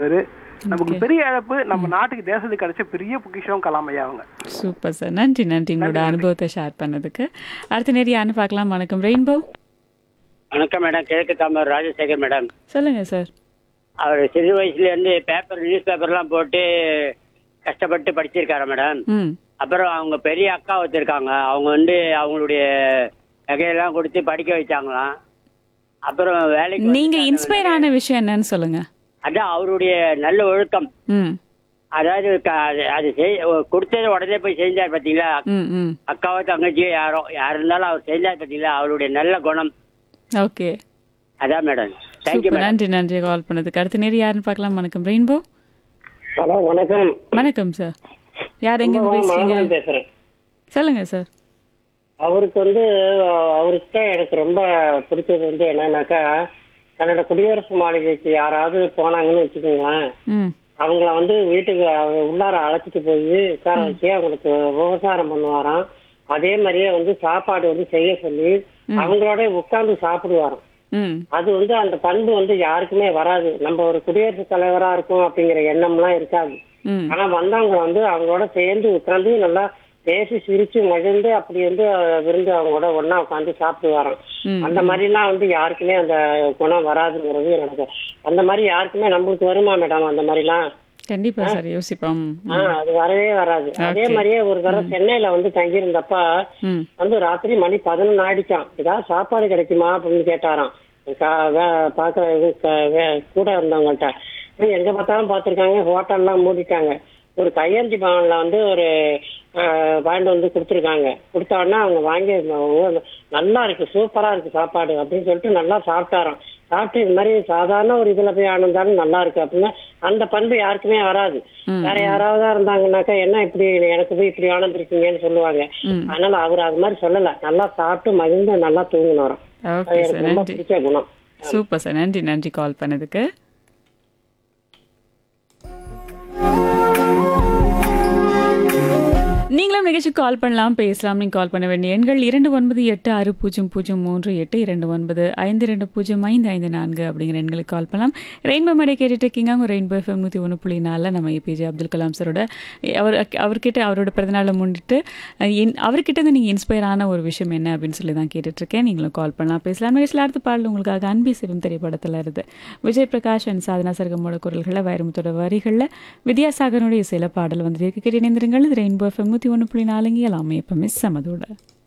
பேரு நமக்கு பெரிய இழப்பு நம்ம நாட்டுக்கு தேசத்துக்கு கிடைச்ச பெரிய பொக்கிஷம் கலாம் ஐயா அவங்க சூப்பர் சார் நன்றி நன்றி உங்களோட அனுபவத்தை ஷேர் பண்ணதுக்கு அடுத்த நேரம் யாருன்னு பார்க்கலாம் வணக்கம் ரெயின்போ வணக்கம் மேடம் கிழக்கு தாமர் ராஜசேகர் மேடம் சொல்லுங்க சார் அவர் சிறு வயசுல இருந்து பேப்பர் நியூஸ் பேப்பர்லாம் போட்டு கஷ்டப்பட்டு படிச்சிருக்காரு மேடம் ம் அப்புறம் அவங்க பெரிய அக்கா வச்சிருக்காங்க அவங்க வந்து அவங்களுடைய நகையெல்லாம் கொடுத்து படிக்க வச்சாங்களாம் அப்புறம் வேலைக்கு நீங்க வந்துட்டாங்க. இன்ஸ்பயர் ஆன விஷயம் என்னன்னு சொல்லுங்க அதான் அவருடைய நல்ல ஒழுக்கம் ம் அதாவது க- அது- அது செய் கொடுத்தது உடனே போய் செஞ்சார் பார்த்தீங்களா ம் ம் அக்காவோ தங்கச்சியோ யாரோ யார் இருந்தாலும் அவர் செஞ்சார் பார்த்தீங்களா அவருடைய நல்ல குணம் ஓகே அதான் மேடம் தேங்க்யூ சூப்பர் மேடம் நன்றி நன்றி கால் பண்ணதுக்கு அடுத்த நேரம் யாருன்னு பார்க்கலாம் வணக்கம் ரெயின்போ ஹலோ வணக்கம் வணக்கம் சார் யார் எங்க இருந்து பேசுறீங்க மனோகரன் பேசுறேன் சொல்லுங்க சார் அவருக்கு வந்து அஹ், அவருக்கு தான் எனக்கு ரொம்ப பிடிச்சது வந்து என்னன்னாக்கா தன்னோட குடியரசு மாளிகைக்கு யாராவது போனாங்கன்னு வச்சுக்கோங்களேன் ம் அவங்கள வந்து வீட்டுக்கு அவங்க உள்ளார அழைச்சிட்டு போய் உட்கார வச்சு அவங்களுக்கு விவசாயம் பண்ணுவாராம் அதே மாதிரியே வந்து சாப்பாடு வந்து செய்ய சொல்லி அவங்களோட உட்கார்ந்து சாப்பிடுவாராம் ம் அது வந்து அந்த பண்பு வந்து யாருக்குமே வராது நம்ம ஒரு குடியரசுத் தலைவரா இருக்கும் அப்படிங்கிற எண்ணம்லாம் இருக்காது ம் ஆனா வந்தவங்க வந்து அவங்களோட சேர்ந்து உட்கார்ந்து நல்லா பேசி சிரிச்சு மகிழ்ந்து அப்படி வந்து அஹ், விருந்து அவங்களோட ஒண்ணா உட்காந்து சாப்பிட்டு வரோம் ம். அந்த மாதிரிலாம் வந்து யாருக்குமே அந்த குணம் வராதுங்கிறது எனக்கு அந்த மாதிரி யாருக்குமே நம்மளுக்கு வருமா மேடம் அந்த மாதிரிலாம் கண்டிப்பா சார் யோசிப்போம் ஆஹ் அது வரவே வராது அதே மாதிரியே ஒரு தடவை சென்னையில வந்து தங்கியிருந்தப்ப ம் வந்து ராத்திரி மணி பதினொன்னு ஆயிடுச்சான் ஏதாவது சாப்பாடு கிடைக்குமா அப்படின்னு கேட்டாராம் கா- வே- பார்க்க இது க- வே- கூட இருந்தவங்கள்ட்ட "ஏய், எங்க பார்த்தாலும் பார்த்திருக்காங்க ஹோட்டல்லாம் மூடிட்டாங்க ஒரு கையெழுத்து பவன்ல வந்து ஒரு ஆஹ், வாங்கிட்டு வந்து கொடுத்துருக்காங்க கொடுத்த உடனே அவங்க வாங்கி "ஓ, நல்லா இருக்கு சூப்பரா இருக்கு சாப்பாடு அப்படின்னு சொல்லிட்டு நல்லா சாப்பிட்டாராம் சாப்பிட்டு இது மாதிரி சாதாரண ஒரு இதுல போய் ஆனந்தாலும் நல்லா இருக்கு அப்படின்னா அந்த பண்பு யாருக்குமே வராது வேற யாராவது இருந்தாங்கன்னாக்கா என்ன இப்படி எனக்கு போய் இப்படி ஆனந்திருக்கீங்கன்னு சொல்லுவாங்க ம். அதனால அவர் அது மாதிரி சொல்லல நல்லா சாப்பிட்டு மகிழ்ந்து நல்லா தூங்கினாராம் ஓகே அது சார் எனக்கு ரொம்ப நன்றி பிடிச்ச குணம் சூப்பர் சார் நன்றி நன்றி கால் பண்ணதுக்கு நீங்களும் நிகழ்ச்சி கால் பண்ணலாம் பேசலாம் நீங்கள் கால் பண்ண வேண்டிய எண்கள் இரண்டு ஒன்பது எட்டு ஆறு பூஜ்ஜியம் பூஜ்ஜியம் மூன்று எட்டு இரண்டு ஒன்பது ஐந்து ரெண்டு பூஜ்ஜியம் ஐந்து ஐந்து நான்கு அப்படிங்கிற எண்களுக்கு கால் பண்ணலாம் ரெயின்போ மேடை கேட்டுட்டு இருக்கீங்க அவங்க ரெயின்போ எஃப்எம் நூற்றி ஒன்று புள்ளி நாலில் நம்ம ஏபிஜே அப்துல் கலாம் சரோட அவர் அவர்கிட்ட அவரோட பிறந்தநாளை முன்னிட்டு அஹ், இன்- அவர்கிட்ட இருந்து நீங்கள் இன்ஸ்பயர் ஆன ஒரு விஷயம் என்ன அப்படின்னு சொல்லி தான் கேட்டுட்ருக்கேன் நீங்களும் கால் பண்ணலாம் பேசலாம் நிகழ்ச்சியில் அடுத்த பாடல் உங்களுக்காக அன்பி சிவம் திரைப்படத்தில் இருந்து விஜய் பிரகாஷ் அண்ட் சாதனா சர்கமோட குரல்களை வைரமுத்தோட வரிகளில் வித்யாசாகரனுடைய சில பாடல் வந்து கேட்டு இணைந்திருங்கள் இது ரெயின்போ எஃப்எம் நூற்றி ஒன்று புள்ளி நாலுங்க எல்லாமே எப்பவுமே சமதோட